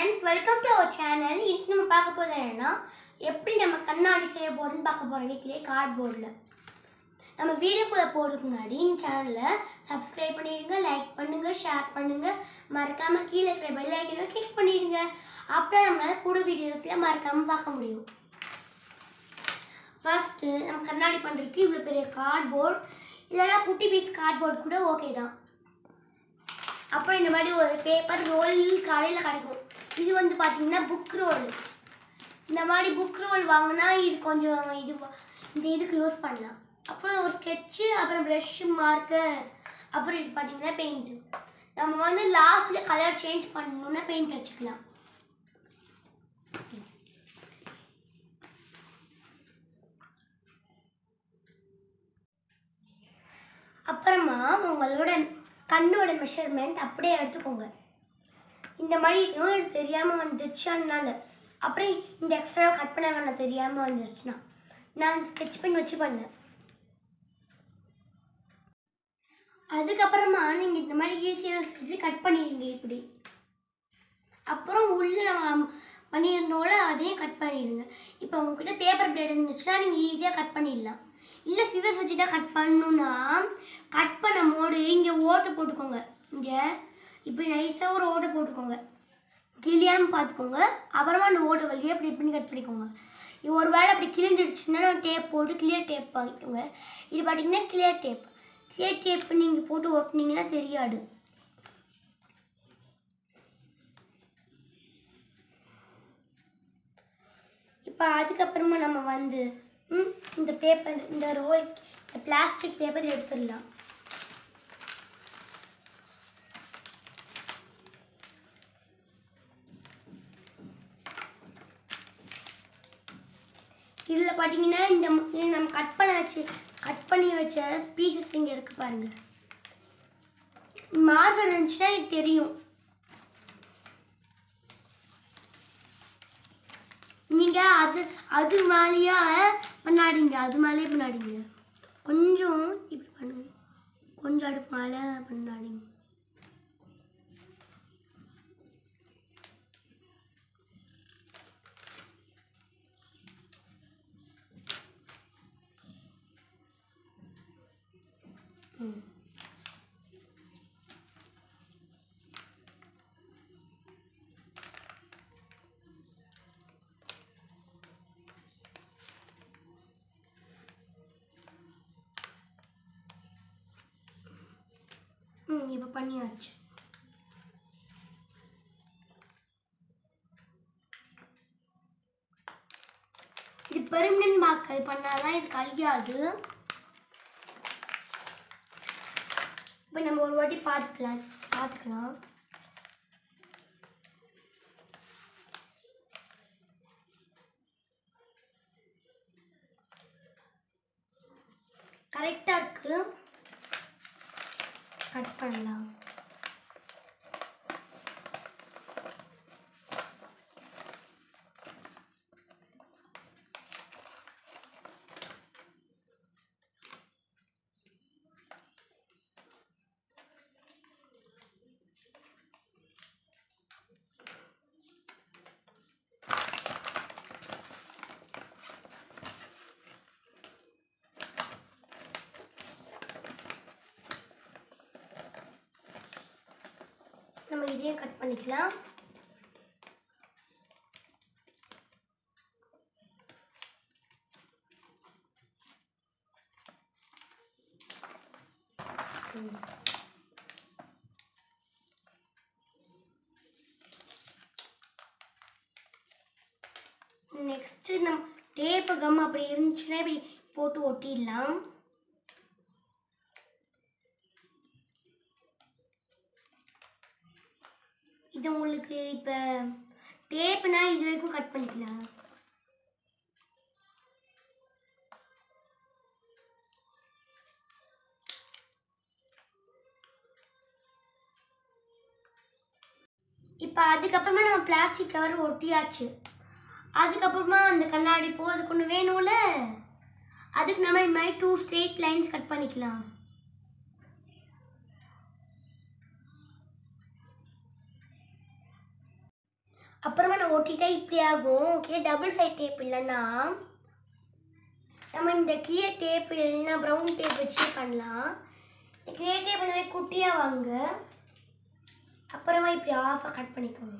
friends welcome to our channel இன்னைக்கு நம்ம பார்க்க போகிறது என்னன்னா எப்படி நம்ம கண்ணாடி செய்ய போகிறோம்னு பார்க்க போகிறோம் வீட்லேயே கார்ட்போர்டில் நம்ம வீடியோக்குள்ளே போகிறதுக்கு முன்னாடி இந்த சேனலில் சப்ஸ்கிரைப் பண்ணிடுங்க லைக் பண்ணுங்கள் ஷேர் பண்ணுங்கள் மறக்காமல் கீழே இருக்கிற பெல் ஐக்கனை கிளிக் பண்ணிடுங்க அப்போ நம்மளால் புது வீடியோஸில் மறக்காமல் பார்க்க முடியும் ஃபஸ்ட்டு நம்ம கண்ணாடி பண்ணுறதுக்கு இவ்வளோ பெரிய கார்ட்போர்ட் இதெல்லாம் குட்டி பீஸ் கார்ட்போர்ட் கூட ஓகே தான் அப்புறம் இந்த மாதிரி ஒரு பேப்பர் ரோல் கடையில் கிடைக்கும் இது வந்து பார்த்தீங்கன்னா புக் ரோல் இந்த மாதிரி புக் ரோல் வாங்கினா இது கொஞ்சம் இது இந்த இதுக்கு யூஸ் பண்ணலாம் அப்புறம் ஒரு ஸ்கெட்சு அப்புறம் ப்ரஷ்ஷு மார்க்கர் அப்புறம் இது பார்த்தீங்கன்னா பெயிண்ட்டு நம்ம வந்து லாஸ்ட்டில் கலர் சேஞ்ச் பண்ணணுன்னா பெயிண்ட் வச்சுக்கலாம் அப்புறமா உங்களோட கண்ணோட மெஷர்மெண்ட் அப்படியே எடுத்துக்கோங்க இந்த மாதிரி இருக்கணும் எனக்கு தெரியாமல் வந்துச்சு அதனால அப்புறம் இந்த எக்ஸ்ட்ரா கட் பண்ண வேணாம் தெரியாமல் வந்துருச்சுன்னா நான் ஸ்கெட்ச் பண்ணி வச்சு பண்ணேன் அதுக்கப்புறமா நீங்கள் இந்த மாதிரி ஈஸியாக ஸ்கெட்ச் கட் பண்ணிடுங்க இப்படி அப்புறம் உள்ளே நம்ம பண்ணியிருந்தோட அதையும் கட் பண்ணிடுங்க இப்போ உங்ககிட்ட பேப்பர் பிளேட் இருந்துச்சுன்னா நீங்கள் ஈஸியாக கட் பண்ணிடலாம் இல்லை சிதஸ் வச்சு தான் கட் பண்ணணுன்னா கட் பண்ணும் போது இங்கே ஓட்டை போட்டுக்கோங்க இங்கே இப்படி நைஸாக ஒரு ஓட்டை போட்டுக்கோங்க கிளியாமல் பார்த்துக்கோங்க அப்புறமா அந்த ஓட்டை வழியாக இப்படி இப்படி கட் பண்ணிக்கோங்க இது ஒரு வேளை அப்படி கிழிஞ்சிடுச்சுன்னா டேப் போட்டு கிளியர் டேப் வாங்கிக்கோங்க இது பார்த்தீங்கன்னா கிளியர் டேப் கிளியர் டேப் நீங்கள் போட்டு ஓட்டுனீங்கன்னா தெரியாது இப்போ அதுக்கப்புறமா நம்ம வந்து ம், இந்த பேப்பர் இந்த ரோல் இந்த பிளாஸ்டிக் பேப்பர் எடுத்துடலாம் இதில் பார்த்தீங்கன்னா இந்த ம- இது நம்ம கட் பண்ண வச்சு கட் பண்ணி வச்ச பீசஸ் இங்கே இருக்கு பாருங்க மார்கர் இருந்துச்சுன்னா இது தெரியும் நீங்கள் அது அது மேலேயே பண்ணாதீங்க அது மேலேயே பண்ணாதீங்க கொஞ்சம் இப்படி பண்ணுங்க கொஞ்சம் அடுப்பு மேலே பண்ணாதீங்க ம் ம் இப்போ பண்ணியாச்சு இது பெர்மனன்ட் மார்க் இது பண்ணாதான் இது கழியாது இப்போ நம்ம ஒரு வாட்டி பார்த்துக்கலாம் பார்த்துக்கலாம் கரெக்டாக இருக்கு கட் பண்ணலாம் நம்ம இதையும் கட் பண்ணிக்கலாம் நெக்ஸ்ட்டு நம்ம டேப்பு கம் அப்படி இருந்துச்சுன்னா இப்படி போட்டு ஒட்டிடலாம் இது உங்களுக்கு இப்போ டேப்புனா இது வரைக்கும் கட் பண்ணிக்கலாம் இப்போ அதுக்கப்புறமா நம்ம பிளாஸ்டிக் கவர் ஒட்டியாச்சு அதுக்கப்புறமா அந்த கண்ணாடி போகிறதுக்கு ஒன்று வேணும்ல அதுக்கு நம்ம இது மாதிரி டூ ஸ்ட்ரெயிட் லைன்ஸ் கட் பண்ணிக்கலாம் அப்புறமா நான் ஒட்டிட்டா இப்படி ஆகும் ஓகே டபுள் சைட் டேப் இல்லைன்னா நம்ம இந்த கிளியர் டேப் இல்லைன்னா ப்ரௌன் டேப் வச்சு பண்ணலாம் இந்த கிளியர் டேப் இந்த மாதிரி குட்டியாக வாங்க அப்புறமா இப்படி ஆஃபாக கட் பண்ணிக்கோங்க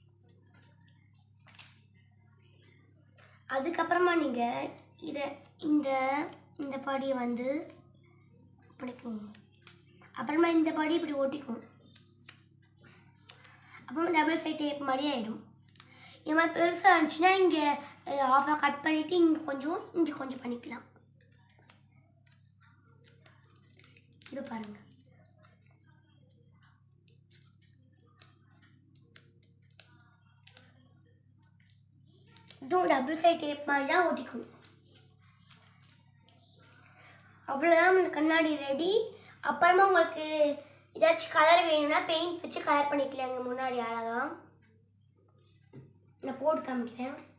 அதுக்கப்புறமா நீங்கள் இதை இந்த இந்த பாடியை வந்து பண்ணிக்கோங்க அப்புறமா இந்த பாடி இப்படி ஒட்டிக்கும் அப்புறமா டபுள் சைட் டேப் மாதிரி ஆகிடும் இது மாதிரி பெருசாக இருந்துச்சுன்னா இங்கே ஆஃபாக கட் பண்ணிவிட்டு இங்கே கொஞ்சம் இங்கே கொஞ்சம் பண்ணிக்கலாம் இது பாருங்கள் இதுவும் டபுள் சைட் டேப் மாதிரி தான் ஒட்டிக்கும் அவ்வளோதான் இந்த கண்ணாடி ரெடி அப்புறமா உங்களுக்கு ஏதாச்சும் கலர் வேணும்னா பெயிண்ட் வச்சு கலர் பண்ணிக்கலாங்க முன்னாடி அழகா நான் போட்டு காமிக்கிறேன்